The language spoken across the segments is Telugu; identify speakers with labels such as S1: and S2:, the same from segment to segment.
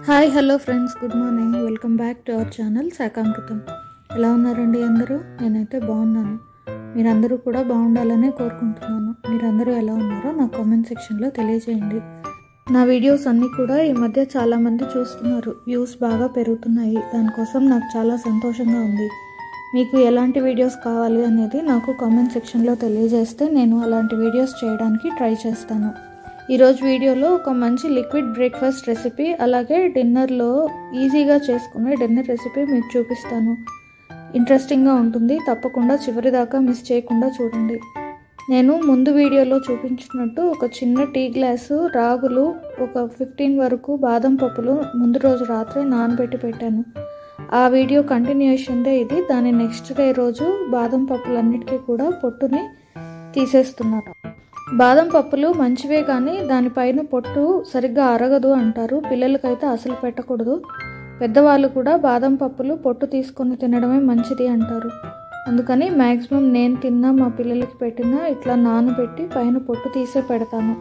S1: hi hello friends good morning welcome back to our channel Shakamrutham ఎలా ఉన్నారండి అందరూ నేనైతే బాగున్నాను మీరందరూ కూడా బాగుండాలనే కోరుకుంటున్నాను మీరందరూ ఎలా ఉన్నారో నా కామెంట్ సెక్షన్లో తెలియజేయండి నా వీడియోస్ అన్నీ కూడా ఈ మధ్య చాలామంది చూస్తున్నారు వ్యూస్ బాగా పెరుగుతున్నాయి దానికోసం నాకు చాలా సంతోషంగా ఉంది మీకు ఎలాంటి వీడియోస్ కావాలి అనేది నాకు కామెంట్ సెక్షన్లో తెలియజేస్తే నేను అలాంటి వీడియోస్ చేయడానికి ట్రై చేస్తాను ఈరోజు వీడియోలో ఒక మంచి లిక్విడ్ బ్రేక్ఫాస్ట్ రెసిపీ అలాగే డిన్నర్లో ఈజీగా చేసుకునే డిన్నర్ రెసిపీ మీకు చూపిస్తాను ఇంట్రెస్టింగ్గా ఉంటుంది తప్పకుండా చివరి దాకా మిస్ చేయకుండా చూడండి నేను ముందు వీడియోలో చూపించినట్టు ఒక చిన్న టీ గ్లాసు రాగులు ఒక ఫిఫ్టీన్ వరకు బాదం పప్పులు ముందు రోజు రాత్రి నానబెట్టి పెట్టాను ఆ వీడియో కంటిన్యూషన్దే ఇది దాని నెక్స్ట్ డే రోజు బాదం పప్పులన్నిటికీ కూడా పొట్టుని తీసేస్తున్నాను బాదం పప్పులు మంచివే కానీ దానిపైన పొట్టు సరిగ్గా అరగదు అంటారు పిల్లలకైతే అసలు పెట్టకూడదు పెద్దవాళ్ళు కూడా బాదం పప్పులు పొట్టు తీసుకొని తినడమే మంచిది అంటారు అందుకని మ్యాక్సిమం నేను తిన్నా మా పిల్లలకి పెట్టినా ఇట్లా నానబెట్టి పైన పొట్టు తీసే పెడతాను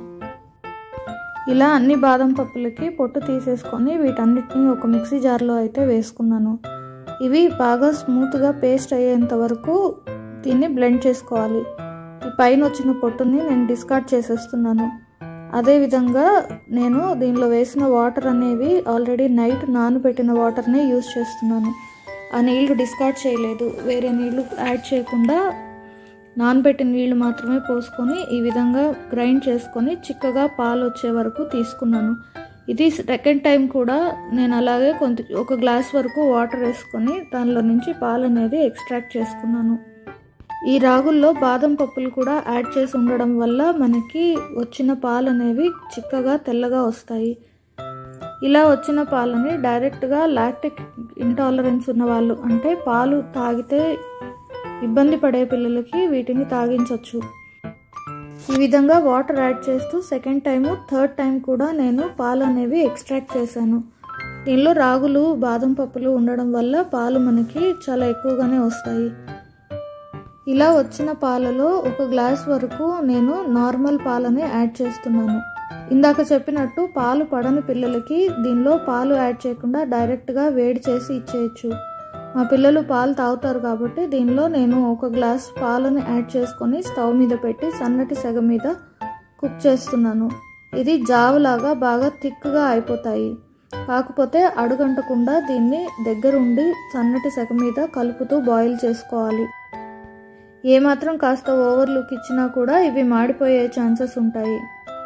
S1: ఇలా అన్ని బాదం పప్పులకి పొట్టు తీసేసుకొని వీటన్నిటిని ఒక మిక్సీ జార్లో అయితే వేసుకున్నాను ఇవి బాగా స్మూత్గా పేస్ట్ అయ్యేంత వరకు దీన్ని బ్లెండ్ చేసుకోవాలి ఈ పైన వచ్చిన పొట్టుని నేను డిస్కార్డ్ చేసేస్తున్నాను అదేవిధంగా నేను దీనిలో వేసిన వాటర్ అనేవి ఆల్రెడీ నైట్ నానబెట్టిన వాటర్నే యూస్ చేస్తున్నాను ఆ నీళ్లు డిస్కార్డ్ చేయలేదు వేరే నీళ్లు యాడ్ చేయకుండా నానబెట్టిన నీళ్లు మాత్రమే పోసుకొని ఈ విధంగా గ్రైండ్ చేసుకొని చిక్కగా పాలు వచ్చే వరకు తీసుకున్నాను ఇది సెకండ్ టైం కూడా నేను అలాగే కొంత ఒక గ్లాస్ వరకు వాటర్ వేసుకొని దానిలో నుంచి పాలు అనేది ఎక్స్ట్రాక్ట్ చేసుకున్నాను ఈ రాగుల్లో బాదం పప్పులు కూడా యాడ్ చేసి ఉండడం వల్ల మనకి వచ్చిన పాలు అనేవి చిక్కగా తెల్లగా వస్తాయి ఇలా వచ్చిన పాలని డైరెక్ట్గా లాక్టిక్ ఇంటాలరెన్స్ ఉన్న వాళ్ళు అంటే పాలు తాగితే ఇబ్బంది పడే పిల్లలకి వీటిని తాగించవచ్చు ఈ విధంగా వాటర్ యాడ్ చేస్తూ సెకండ్ టైము థర్డ్ టైం కూడా నేను పాలు అనేవి ఎక్స్ట్రాక్ట్ చేశాను దీనిలో రాగులు బాదం పప్పులు ఉండడం వల్ల పాలు మనకి చాలా ఎక్కువగానే వస్తాయి ఇలా వచ్చిన పాలలో ఒక గ్లాస్ వరకు నేను నార్మల్ పాలని యాడ్ చేస్తున్నాను ఇందాక చెప్పినట్టు పాలు పడని పిల్లలకి దీనిలో పాలు యాడ్ చేయకుండా డైరెక్ట్గా వేడి చేసి ఇచ్చేయచ్చు మా పిల్లలు పాలు తాగుతారు కాబట్టి దీనిలో నేను ఒక గ్లాస్ పాలను యాడ్ చేసుకొని స్టవ్ మీద పెట్టి సన్నటి సెగ మీద కుక్ చేస్తున్నాను ఇది జావులాగా బాగా థిక్గా అయిపోతాయి కాకపోతే అడుగంటకుండా దీన్ని దగ్గరుండి సన్నటి సెగ మీద కలుపుతూ బాయిల్ చేసుకోవాలి ఏమాత్రం కాస్త ఓవర్ లుక్ ఇచ్చినా కూడా ఇవి మాడిపోయే ఛాన్సెస్ ఉంటాయి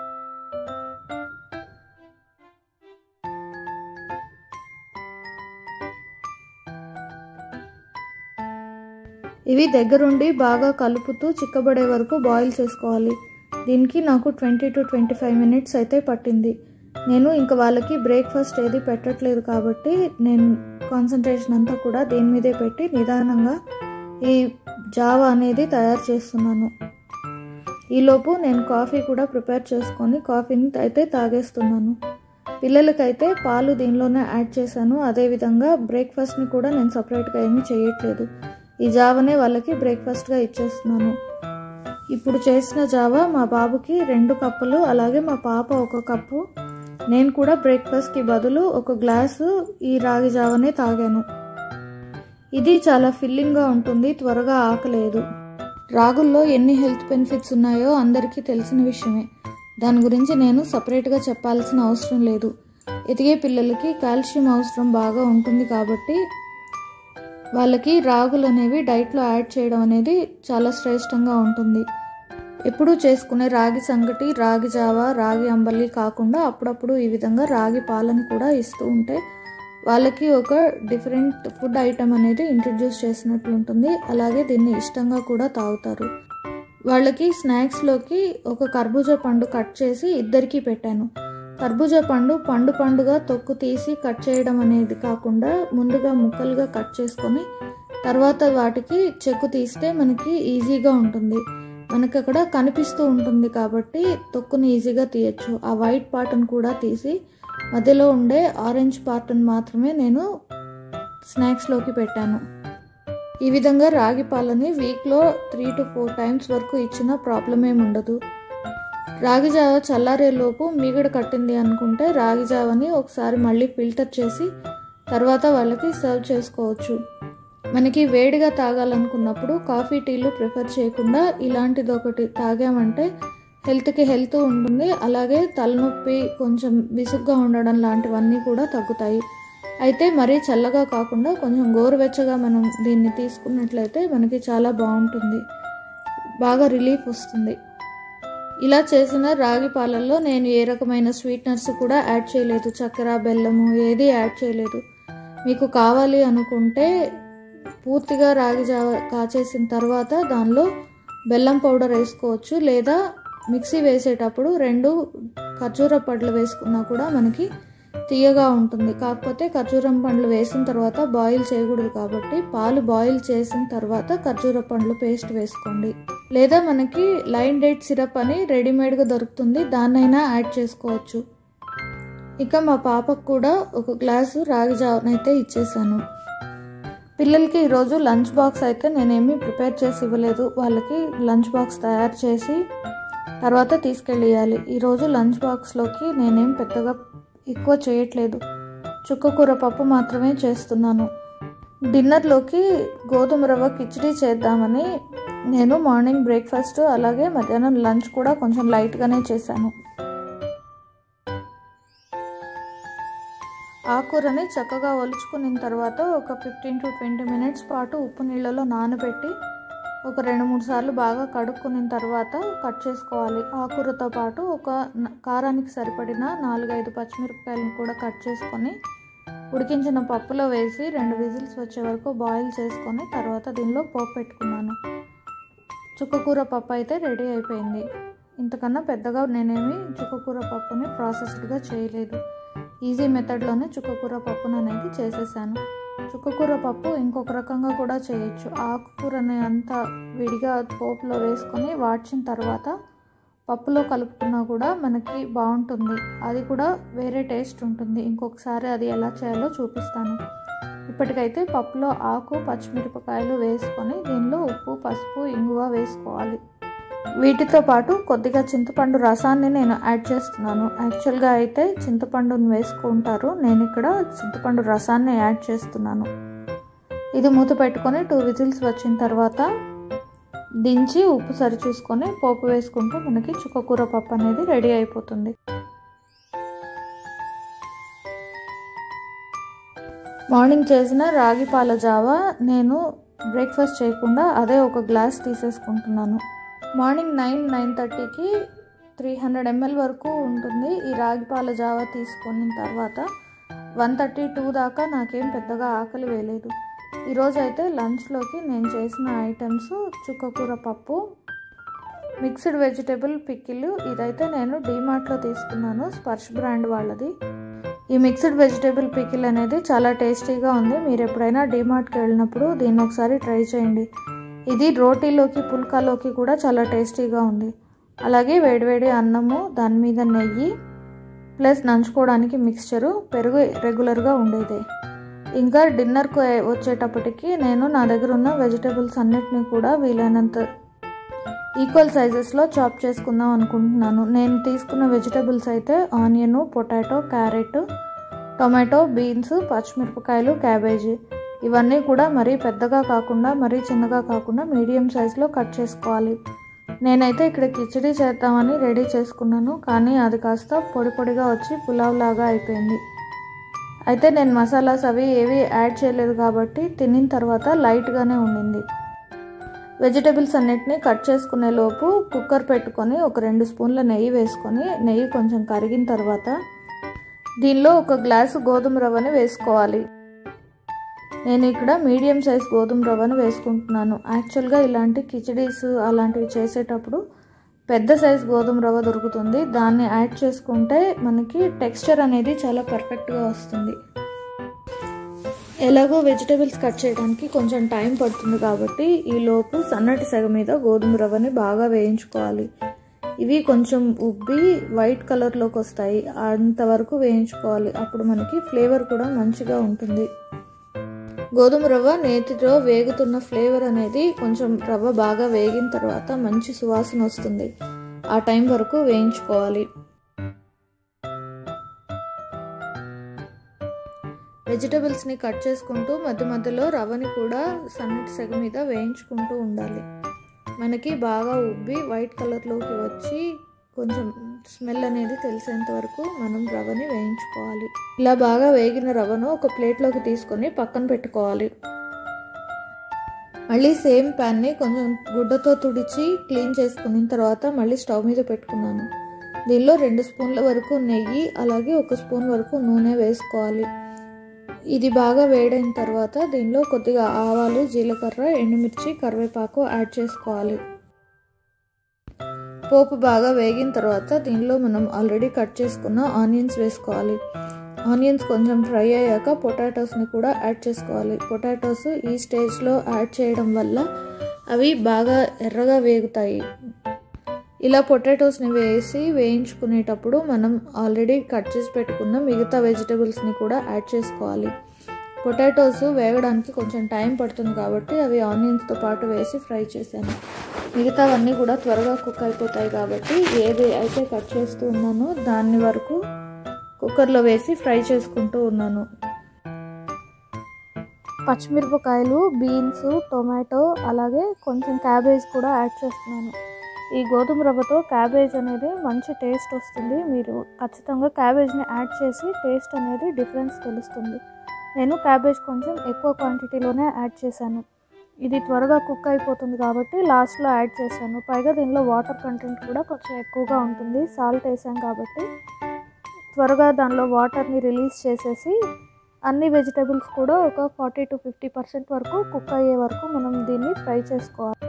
S1: ఇవి దగ్గరుండి బాగా కలుపుతూ చిక్కబడే వరకు బాయిల్ చేసుకోవాలి దీనికి నాకు twenty to twenty five minutes అయితే పట్టింది నేను ఇంకా వాళ్ళకి బ్రేక్ఫాస్ట్ ఏది పెట్టట్లేదు కాబట్టి నేను కాన్సన్ట్రేషన్ అంతా కూడా దీని మీదే పెట్టి నిదానంగా ఈ జావా అనేది తయారు చేస్తున్నాను ఈలోపు నేను కాఫీ కూడా ప్రిపేర్ చేసుకొని కాఫీని అయితే తాగేస్తున్నాను పిల్లలకైతే పాలు దీనిలోనే యాడ్ చేశాను అదేవిధంగా బ్రేక్ఫాస్ట్ని కూడా నేను సపరేట్గా ఏమీ చేయట్లేదు ఈ జావనే వాళ్ళకి బ్రేక్ఫాస్ట్గా ఇచ్చేస్తున్నాను ఇప్పుడు చేసిన జావా మా బాబుకి రెండు కప్పులు అలాగే మా పాప ఒక కప్పు నేను కూడా బ్రేక్ఫాస్ట్కి బదులు ఒక గ్లాసు ఈ రాగి జావనే తాగాను ఇది చాలా ఫిల్లింగ్గా ఉంటుంది త్వరగా ఆకలేదు రాగుల్లో ఎన్ని హెల్త్ బెనిఫిట్స్ ఉన్నాయో అందరికీ తెలిసిన విషయమే దాని గురించి నేను సపరేట్గా చెప్పాల్సిన అవసరం లేదు ఎదిగే పిల్లలకి కాల్షియం అవసరం బాగా ఉంటుంది కాబట్టి వాళ్ళకి రాగులు అనేవి డైట్లో యాడ్ చేయడం అనేది చాలా శ్రేష్టంగా ఉంటుంది ఎప్పుడూ చేసుకునే రాగి సంగటి రాగి జావ రాగి అంబలి కాకుండా అప్పుడప్పుడు ఈ విధంగా రాగి పాలను కూడా ఇస్తూ ఉంటే వాళ్ళకి ఒక డిఫరెంట్ ఫుడ్ ఐటమ్ అనేది ఇంట్రడ్యూస్ చేసినట్లు ఉంటుంది అలాగే దీన్ని ఇష్టంగా కూడా తాగుతారు వాళ్ళకి స్నాక్స్లోకి ఒక కర్బూజా పండు కట్ చేసి ఇద్దరికీ పెట్టాను కర్బూజా పండు పండు పండుగా తొక్కు తీసి కట్ చేయడం అనేది కాకుండా ముందుగా ముక్కలుగా కట్ చేసుకొని తర్వాత వాటికి చెక్కు తీస్తే మనకి ఈజీగా ఉంటుంది మనకి అక్కడ కనిపిస్తూ ఉంటుంది కాబట్టి తొక్కుని ఈజీగా తీయచ్చు ఆ వైట్ పార్ట్ని కూడా తీసి మధ్యలో ఉండే ఆరెంజ్ పార్ట్ని మాత్రమే నేను స్నాక్స్లోకి పెట్టాను ఈ విధంగా రాగి పాలని వీక్లో త్రీ టు ఫోర్ టైమ్స్ వరకు ఇచ్చిన ప్రాబ్లం ఏమి ఉండదు రాగి జావ చల్లారేలోపు మీగడ కట్టింది అనుకుంటే రాగి జావని ఒకసారి మళ్ళీ ఫిల్టర్ చేసి తర్వాత వాళ్ళకి సర్వ్ చేసుకోవచ్చు మనకి వేడిగా తాగాలనుకున్నప్పుడు కాఫీ టీలు ప్రిఫర్ చేయకుండా ఇలాంటిది ఒకటి తాగామంటే హెల్త్కి హెల్త్ ఉంటుంది అలాగే తలనొప్పి కొంచెం విసుగ్గా ఉండడం లాంటివన్నీ కూడా తగ్గుతాయి అయితే మరీ చల్లగా కాకుండా కొంచెం గోరువెచ్చగా మనం దీన్ని తీసుకున్నట్లయితే మనకి చాలా బాగుంటుంది బాగా రిలీఫ్ వస్తుంది ఇలా చేసిన రాగి పాలల్లో నేను ఏ రకమైన స్వీట్నర్స్ కూడా యాడ్ చేయలేదు చక్కెర బెల్లము ఏది యాడ్ చేయలేదు మీకు కావాలి అనుకుంటే పూర్తిగా రాగి జావ కాచేసిన తర్వాత దానిలో బెల్లం పౌడర్ వేసుకోవచ్చు లేదా మిక్సీ వేసేటప్పుడు రెండు ఖర్జూర పండ్లు వేసుకున్నా కూడా మనకి తీయగా ఉంటుంది కాకపోతే ఖర్జూరం పండ్లు వేసిన తర్వాత బాయిల్ చేయకూడదు కాబట్టి పాలు బాయిల్ చేసిన తర్వాత ఖర్జూర పండ్లు పేస్ట్ వేసుకోండి లేదా మనకి లైన్ డేట్ సిరప్ అని రెడీమేడ్గా దొరుకుతుంది దాన్నైనా యాడ్ చేసుకోవచ్చు ఇక మా పాపకు కూడా ఒక గ్లాసు రాగి జావనైతే ఇచ్చేసాను పిల్లలకి ఈరోజు లంచ్ బాక్స్ అయితే నేనేమి ప్రిపేర్ చేసి ఇవ్వలేదు వాళ్ళకి లంచ్ బాక్స్ తయారు చేసి తర్వాత తీసుకెళ్ళేయాలి ఈరోజు లంచ్ బాక్స్లోకి నేనేం పెద్దగా ఎక్కువ చేయట్లేదు చుక్కకూర పప్పు మాత్రమే చేస్తున్నాను డిన్నర్లోకి గోధుమ రవ్వ కిచడీ చేద్దామని నేను మార్నింగ్ బ్రేక్ఫాస్ట్ అలాగే మధ్యాహ్నం లంచ్ కూడా కొంచెం లైట్గానే చేశాను ఆకుకూరని చక్కగా ఒలుచుకున్న తర్వాత ఒక ఫిఫ్టీన్ టు ట్వంటీ మినిట్స్ పాటు ఉప్పు నీళ్ళలో నానబెట్టి ఒక రెండు మూడు సార్లు బాగా కడుక్కున్న తర్వాత కట్ చేసుకోవాలి ఆకుకూరతో పాటు ఒక కారానికి సరిపడిన నాలుగైదు పచ్చిమిరపకాయలను కూడా కట్ చేసుకొని ఉడికించిన పప్పులో వేసి రెండు విజిల్స్ వచ్చే వరకు బాయిల్ చేసుకొని తర్వాత దీనిలో పోపు పెట్టుకున్నాను చుక్కకూర పప్పు అయితే రెడీ అయిపోయింది ఇంతకన్నా పెద్దగా నేనేమి చుక్కకూర పప్పుని ప్రాసెస్డ్గా చేయలేదు ఈజీ మెథడ్లోనే చుక్కకూర పప్పును అనేది చేసేసాను చుక్కకూర పప్పు ఇంకొక రకంగా కూడా చేయొచ్చు ఆకుకూరని అంతా విడిగా పోపులో వేసుకొని వాడ్చిన తర్వాత పప్పులో కలుపుకున్నా కూడా మనకి బాగుంటుంది అది కూడా వేరే టేస్ట్ ఉంటుంది ఇంకొకసారి అది ఎలా చేయాలో చూపిస్తాను ఇప్పటికైతే పప్పులో ఆకు పచ్చిమిరపకాయలు వేసుకొని దీనిలో ఉప్పు పసుపు ఇంగువ వేసుకోవాలి వీటితో పాటు కొద్దిగా చింతపండు రసాన్ని నేను యాడ్ చేస్తున్నాను యాక్చువల్గా అయితే చింతపండుని వేసుకుంటారు నేను ఇక్కడ చింతపండు రసాన్ని యాడ్ చేస్తున్నాను ఇది మూత పెట్టుకొని టూ విజిల్స్ వచ్చిన తర్వాత దించి ఉప్పు సరి చూసుకొని పోపు వేసుకుంటే మనకి చుక్కకూర పప్పు అనేది రెడీ అయిపోతుంది మార్నింగ్ చేసిన రాగి పాల జావా నేను బ్రేక్ఫాస్ట్ చేయకుండా అదే ఒక గ్లాస్ తీసేసుకుంటున్నాను మార్నింగ్ నైన్ నైన్ థర్టీకి త్రీ హండ్రెడ్ ఎంఎల్ వరకు ఉంటుంది ఈ రాగి పాల జావా తీసుకున్న తర్వాత వన్ థర్టీ టూ దాకా నాకేం పెద్దగా ఆకలి వేయలేదు ఈరోజు అయితే లంచ్లోకి నేను చేసిన ఐటమ్స్ చుక్కకూర పప్పు మిక్స్డ్ వెజిటేబుల్ పిక్కిల్ ఇదైతే నేను డీమార్ట్లో తీసుకున్నాను స్పర్శ్ బ్రాండ్ వాళ్ళది ఈ మిక్స్డ్ వెజిటేబుల్ పికిల్ అనేది చాలా టేస్టీగా ఉంది మీరు ఎప్పుడైనా డీమార్ట్కి వెళ్ళినప్పుడు దీన్ని ఒకసారి ట్రై చేయండి ఇది రోటీలోకి పుల్కాలోకి కూడా చాలా టేస్టీగా ఉంది అలాగే వేడివేడి అన్నము దాని మీద నెయ్యి ప్లస్ నంచుకోవడానికి మిక్స్చరు పెరుగు రెగ్యులర్గా ఉండేది ఇంకా డిన్నర్కు వచ్చేటప్పటికి నేను నా దగ్గర ఉన్న వెజిటేబుల్స్ అన్నిటిని కూడా వీలైనంత ఈక్వల్ సైజెస్లో చాప్ చేసుకుందాం అనుకుంటున్నాను నేను తీసుకున్న వెజిటేబుల్స్ అయితే onion potato carrot tomato beans పచ్చిమిరపకాయలు క్యాబేజీ ఇవన్నీ కూడా మరీ పెద్దగా కాకుండా మరీ చిన్నగా కాకుండా మీడియం సైజులో కట్ చేసుకోవాలి నేనైతే ఇక్కడ కిచడీ చేద్దామని రెడీ చేసుకున్నాను కానీ అది కాస్త పొడి పొడిగా వచ్చి పులావ్ లాగా అయిపోయింది అయితే నేను మసాలాస్ అవి ఏవి యాడ్ చేయలేదు కాబట్టి తినిన తర్వాత లైట్గానే ఉండింది వెజిటేబుల్స్ అన్నిటిని కట్ చేసుకునే లోపు కుక్కర్ పెట్టుకొని ఒక రెండు స్పూన్ల నెయ్యి వేసుకొని నెయ్యి కొంచెం కరిగిన తర్వాత దీనిలో ఒక గ్లాసు గోధుమ రవ్వని వేసుకోవాలి నేను ఇక్కడ మీడియం సైజ్ గోధుమ రవ్వను వేసుకుంటున్నాను యాక్చువల్గా ఇలాంటి కిచడీస్ అలాంటివి చేసేటప్పుడు పెద్ద సైజ్ గోధుమ రవ్వ దొరుకుతుంది దాన్ని యాడ్ చేసుకుంటే మనకి టెక్స్చర్ అనేది చాలా పర్ఫెక్ట్గా వస్తుంది ఎలాగో వెజిటేబుల్స్ కట్ చేయడానికి కొంచెం టైం పడుతుంది కాబట్టి ఈ లోపు సన్నటి సెగ మీద గోధుమ రవ్వని బాగా వేయించుకోవాలి ఇవి కొంచెం ఉబ్బి వైట్ కలర్లోకి వస్తాయి అంతవరకు వేయించుకోవాలి అప్పుడు మనకి ఫ్లేవర్ కూడా మంచిగా ఉంటుంది గోధుమ రవ్వ నేతితో వేగుతున్న ఫ్లేవర్ అనేది కొంచెం రవ్వ బాగా వేగిన తర్వాత మంచి సువాసన వస్తుంది ఆ టైం వరకు వేయించుకోవాలి వెజిటబుల్స్ని కట్ చేసుకుంటూ మధ్య మధ్యలో రవ్వని కూడా సన్నటి సెగ మీద వేయించుకుంటూ ఉండాలి మనకి బాగా ఉబ్బి వైట్ కలర్లోకి వచ్చి కొంచెం స్మెల్ అనేది తెలిసేంత వరకు మనం రవ్వని వేయించుకోవాలి ఇలా బాగా వేగిన రవ్వను ఒక ప్లేట్లోకి తీసుకొని పక్కన పెట్టుకోవాలి మళ్ళీ సేమ్ ప్యాన్ని కొంచెం గుడ్డతో తుడిచి క్లీన్ చేసుకున్న తర్వాత మళ్ళీ స్టవ్ మీద పెట్టుకున్నాను దీనిలో రెండు స్పూన్ల వరకు నెయ్యి అలాగే ఒక స్పూన్ వరకు నూనె వేసుకోవాలి ఇది బాగా వేడైన తర్వాత దీనిలో కొద్దిగా ఆవాలు జీలకర్ర ఎండుమిర్చి కరివేపాకు యాడ్ చేసుకోవాలి పోపు బాగా వేగిన తర్వాత దీనిలో మనం ఆల్రెడీ కట్ చేసుకున్న ఆనియన్స్ వేసుకోవాలి ఆనియన్స్ కొంచెం ఫ్రై అయ్యాక పొటాటోస్ని కూడా యాడ్ చేసుకోవాలి పొటాటోస్ ఈ స్టేజ్లో యాడ్ చేయడం వల్ల అవి బాగా ఎర్రగా వేగుతాయి ఇలా పొటాటోస్ని వేసి వేయించుకునేటప్పుడు మనం ఆల్రెడీ కట్ చేసి పెట్టుకున్న మిగతా వెజిటబుల్స్ని కూడా యాడ్ చేసుకోవాలి పొటాటోస్ వేగడానికి కొంచెం టైం పడుతుంది కాబట్టి అవి ఆనియన్స్తో పాటు వేసి ఫ్రై చేశాను మిగతావన్నీ కూడా త్వరగా కుక్ అయిపోతాయి కాబట్టి ఏది అయితే కట్ చేస్తూ ఉన్నానో దాన్ని వరకు కుక్కర్లో వేసి ఫ్రై చేసుకుంటూ ఉన్నాను పచ్చిమిరపకాయలు బీన్స్ టొమాటో అలాగే కొంచెం క్యాబేజ్ కూడా యాడ్ చేస్తున్నాను ఈ గోధుమ రవ్వతో క్యాబేజ్ అనేది మంచి టేస్ట్ వస్తుంది మీరు ఖచ్చితంగా క్యాబేజ్ని యాడ్ చేసి టేస్ట్ అనేది డిఫరెన్స్ తెలుస్తుంది నేను క్యాబేజ్ కొంచెం ఎక్కువ క్వాంటిటీలోనే యాడ్ చేశాను ఇది త్వరగా కుక్ అయిపోతుంది కాబట్టి లాస్ట్లో యాడ్ చేశాను పైగా దీనిలో వాటర్ కంటెంట్ కూడా కొంచెం ఎక్కువగా ఉంటుంది సాల్ట్ వేసాం కాబట్టి త్వరగా దానిలో వాటర్ని రిలీజ్ చేసేసి అన్ని వెజిటబుల్స్ కూడా ఒక ఫార్టీ టు ఫిఫ్టీ పర్సెంట్ వరకు కుక్ అయ్యే వరకు మనం దీన్ని ఫ్రై చేసుకోవాలి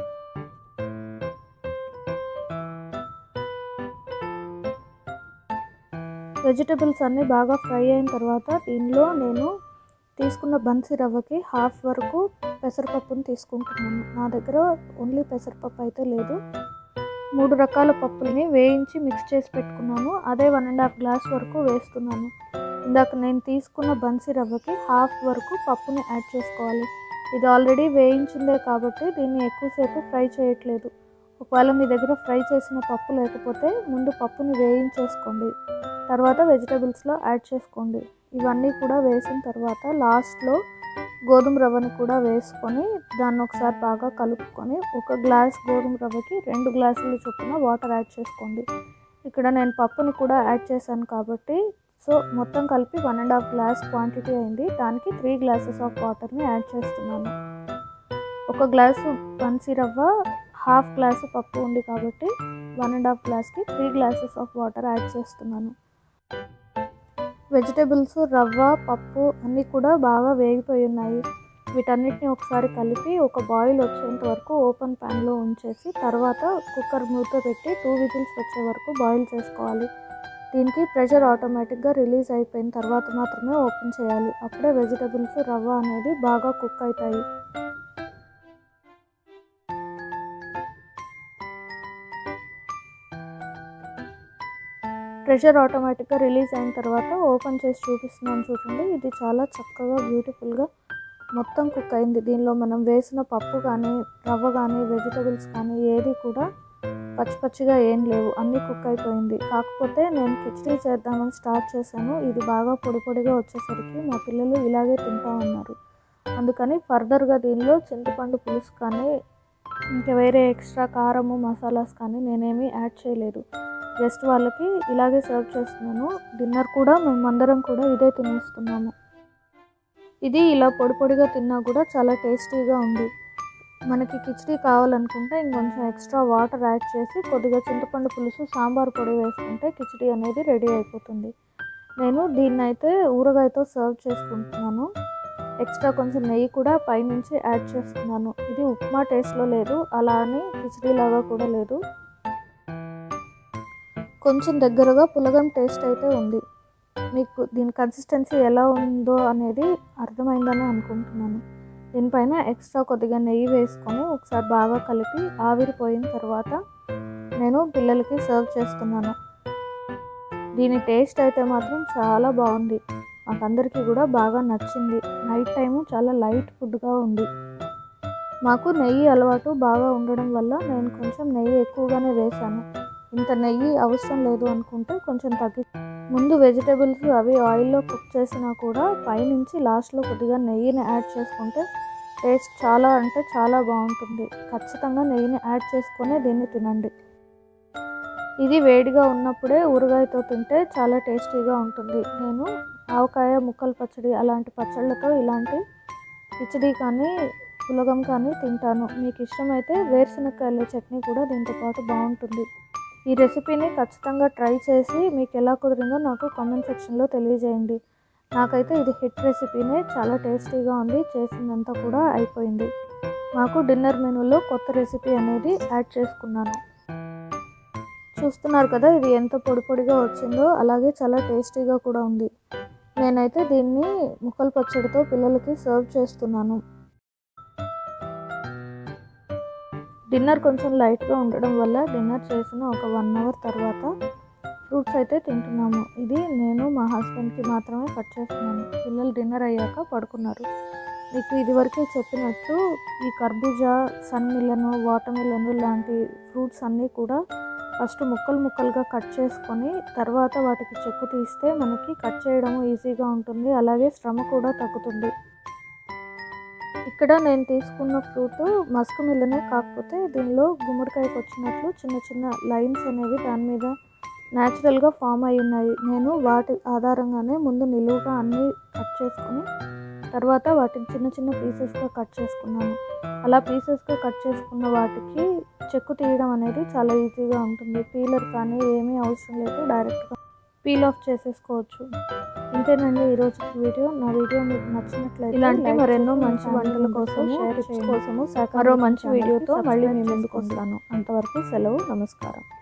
S1: వెజిటబుల్స్ అన్నీ బాగా ఫ్రై అయిన తర్వాత దీనిలో నేను తీసుకున్న బన్సీ రవ్వకి హాఫ్ వరకు పెసరపప్పును తీసుకుంటున్నాను నా దగ్గర ఓన్లీ పెసరపప్పు అయితే లేదు మూడు రకాల పప్పుల్ని వేయించి మిక్స్ చేసి పెట్టుకున్నాను అదే వన్ అండ్ హాఫ్ గ్లాస్ వరకు వేస్తున్నాను ఇందాక నేను తీసుకున్న బన్సీ రవ్వకి హాఫ్ వరకు పప్పుని యాడ్ చేసుకోవాలి ఇది ఆల్రెడీ వేయించిందే కాబట్టి దీన్ని ఎక్కువసేపు ఫ్రై చేయట్లేదు ఒకవేళ మీ దగ్గర ఫ్రై చేసిన పప్పు లేకపోతే ముందు పప్పుని వేయించేసుకోండి తర్వాత వెజిటబుల్స్లో యాడ్ చేసుకోండి ఇవన్నీ కూడా వేసిన తర్వాత లాస్ట్లో గోధుమ రవ్వని కూడా వేసుకొని దాన్ని ఒకసారి బాగా కలుపుకొని ఒక గ్లాస్ గోధుమ రవ్వకి రెండు గ్లాసులు చొప్పున వాటర్ యాడ్ చేసుకోండి ఇక్కడ నేను పప్పుని కూడా యాడ్ చేశాను కాబట్టి సో మొత్తం కలిపి one and half glass quantity అయింది దానికి త్రీ గ్లాసెస్ ఆఫ్ వాటర్ని యాడ్ చేస్తున్నాను ఒక గ్లాసు బన్సీ రవ్వ హాఫ్ గ్లాసు పప్పు ఉంది కాబట్టి వన్ అండ్ హాఫ్ గ్లాస్కి three glasses of water add చేస్తున్నాను వెజిటేబుల్స్ రవ్వ పప్పు అన్నీ కూడా బాగా వేగిపోయి ఉన్నాయి వీటన్నిటిని ఒకసారి కలిపి ఒక బాయిల్ వచ్చేంత వరకు ఓపెన్ ప్యాన్లో ఉంచేసి తర్వాత కుక్కర్ మూత పెట్టి టూ విజిల్స్ వచ్చే వరకు బాయిల్ చేసుకోవాలి దీనికి ప్రెషర్ ఆటోమేటిక్గా రిలీజ్ అయిపోయిన తర్వాత మాత్రమే ఓపెన్ చేయాలి అప్పుడే వెజిటబుల్స్ రవ్వ అనేది బాగా కుక్ అవుతాయి ప్రెషర్ ఆటోమేటిక్గా రిలీజ్ అయిన తర్వాత ఓపెన్ చేసి చూపిస్తున్నాను చూడండి ఇది చాలా చక్కగా బ్యూటిఫుల్గా మొత్తం కుక్ అయింది దీనిలో మనం వేసిన పప్పు కానీ రవ్వ కానీ వెజిటబుల్స్ కానీ ఏది కూడా పచ్చి పచ్చిగా ఏం లేవు అన్నీ కుక్ అయిపోయింది కాకపోతే నేను కిచడీ చేద్దామని స్టార్ట్ చేశాను ఇది బాగా పొడి పొడిగా వచ్చేసరికి మా పిల్లలు ఇలాగే తింటా ఉన్నారు అందుకని ఫర్దర్గా దీనిలో చింతపండు పులుసు కానీ ఇంకా వేరే ఎక్స్ట్రా కారము మసాలాస్ కానీ నేనేమీ యాడ్ చేయలేదు జస్ట్ వాళ్ళకి ఇలాగే సర్వ్ చేస్తున్నాను డిన్నర్ కూడా మేమందరం కూడా ఇదే తినేస్తున్నాము ఇది ఇలా పొడి పొడిగా తిన్నా కూడా చాలా టేస్టీగా ఉంది మనకి కిచడీ కావాలనుకుంటే ఇంకొంచెం ఎక్స్ట్రా వాటర్ యాడ్ చేసి కొద్దిగా చింతపండు పులుసు సాంబార్ పొడి వేసుకుంటే కిచడీ అనేది రెడీ అయిపోతుంది నేను దీన్ని అయితే ఊరగాయతో సర్వ్ చేసుకుంటున్నాను ఎక్స్ట్రా కొంచెం నెయ్యి కూడా పైనుంచి యాడ్ చేస్తున్నాను ఇది ఉప్మా టేస్ట్లో లేదు అలా అని కిచడీ లాగా కూడా లేదు కొంచెం దగ్గరగా పులగం టేస్ట్ అయితే ఉంది మీకు దీని కన్సిస్టెన్సీ ఎలా ఉందో అనేది అర్థమైందని అనుకుంటున్నాను దీనిపైన ఎక్స్ట్రా కొద్దిగా నెయ్యి వేసుకొని ఒకసారి బాగా కలిపి ఆవిరిపోయిన తర్వాత నేను పిల్లలకి సర్వ్ చేస్తున్నాను దీని టేస్ట్ అయితే మాత్రం చాలా బాగుంది మాకందరికీ కూడా బాగా నచ్చింది నైట్ టైము చాలా లైట్ ఫుడ్గా ఉంది మాకు నెయ్యి అలవాటు బాగా ఉండడం వల్ల నేను కొంచెం నెయ్యి ఎక్కువగానే వేశాను ఇంత నెయ్యి అవసరం లేదు అనుకుంటే కొంచెం తగ్గి ముందు వెజిటేబుల్స్ అవి ఆయిల్లో కుక్ చేసినా కూడా పైనుంచి లాస్ట్లో కొద్దిగా నెయ్యిని యాడ్ చేసుకుంటే టేస్ట్ చాలా అంటే చాలా బాగుంటుంది ఖచ్చితంగా నెయ్యిని యాడ్ చేసుకొని దీన్ని తినండి ఇది వేడిగా ఉన్నప్పుడే ఊరగాయతో తింటే చాలా టేస్టీగా ఉంటుంది నేను ఆవకాయ ముక్కల పచ్చడి అలాంటి పచ్చళ్ళతో ఇలాంటి కిచడీ కానీ పులగం కానీ తింటాను మీకు ఇష్టమైతే వేరుశనగకాయల చట్నీ కూడా దీంతో పాటు బాగుంటుంది ఈ రెసిపీని ఖచ్చితంగా ట్రై చేసి మీకు ఎలా కుదిరిందో నాకు కామెంట్ సెక్షన్లో తెలియజేయండి నాకైతే ఇది హిట్ రెసిపీనే చాలా టేస్టీగా ఉంది చేసిందంతా కూడా అయిపోయింది మాకు డిన్నర్ మెనూలో కొత్త రెసిపీ అనేది యాడ్ చేసుకున్నాను చూస్తున్నారు కదా ఇది ఎంత పొడి పొడిగా వచ్చిందో అలాగే చాలా టేస్టీగా కూడా ఉంది నేనైతే దీన్ని ముక్కల పచ్చడితో పిల్లలకి సర్వ్ చేస్తున్నాను డిన్నర్ కొంచెం లైట్గా ఉండడం వల్ల డిన్నర్ చేసిన ఒక వన్ అవర్ తర్వాత ఫ్రూట్స్ అయితే తింటున్నాము ఇది నేను మా హస్బెండ్కి మాత్రమే కట్ చేస్తున్నాను పిల్లలు డిన్నర్ అయ్యాక పడుకున్నారు మీకు ఇదివరకే చెప్పినట్టు ఈ కర్బూజా సన్ మిలను వాటర్ మిలను లాంటి ఫ్రూట్స్ అన్నీ కూడా ఫస్ట్ ముక్కలు ముక్కలుగా కట్ చేసుకొని తర్వాత వాటికి చెక్కు తీస్తే మనకి కట్ చేయడం ఈజీగా ఉంటుంది అలాగే శ్రమ కూడా తగ్గుతుంది ఇక్కడ నేను తీసుకున్న ఫ్రూట్ మస్క్ మిల్లనే కాకపోతే దీనిలో గుమ్మడికాయకి వచ్చినట్లు చిన్న చిన్న లైన్స్ అనేవి దాని మీద న్యాచురల్గా ఫామ్ అయి ఉన్నాయి నేను వాటి ఆధారంగానే ముందు నిలువుగా అన్నీ కట్ చేసుకొని తర్వాత వాటిని చిన్న చిన్న పీసెస్గా కట్ చేసుకున్నాను అలా పీసెస్గా కట్ చేసుకున్న వాటికి చెక్కు తీయడం అనేది చాలా ఈజీగా ఉంటుంది పీలర్ కానీ ఏమీ అవసరం లేదు డైరెక్ట్గా పీల్ ఆఫ్ చేసేసుకోవచ్చు ఇంతేనండి ఈరోజు వీడియో నా వీడియో మీకు నచ్చినట్లయితే ఇలాంటి మరెన్నో మంచి వంటల కోసం షేర్ కోసము మరో మంచి వీడియోతో మళ్ళీ మీ ముందుకు వస్తాను అంతవరకు సెలవు నమస్కారం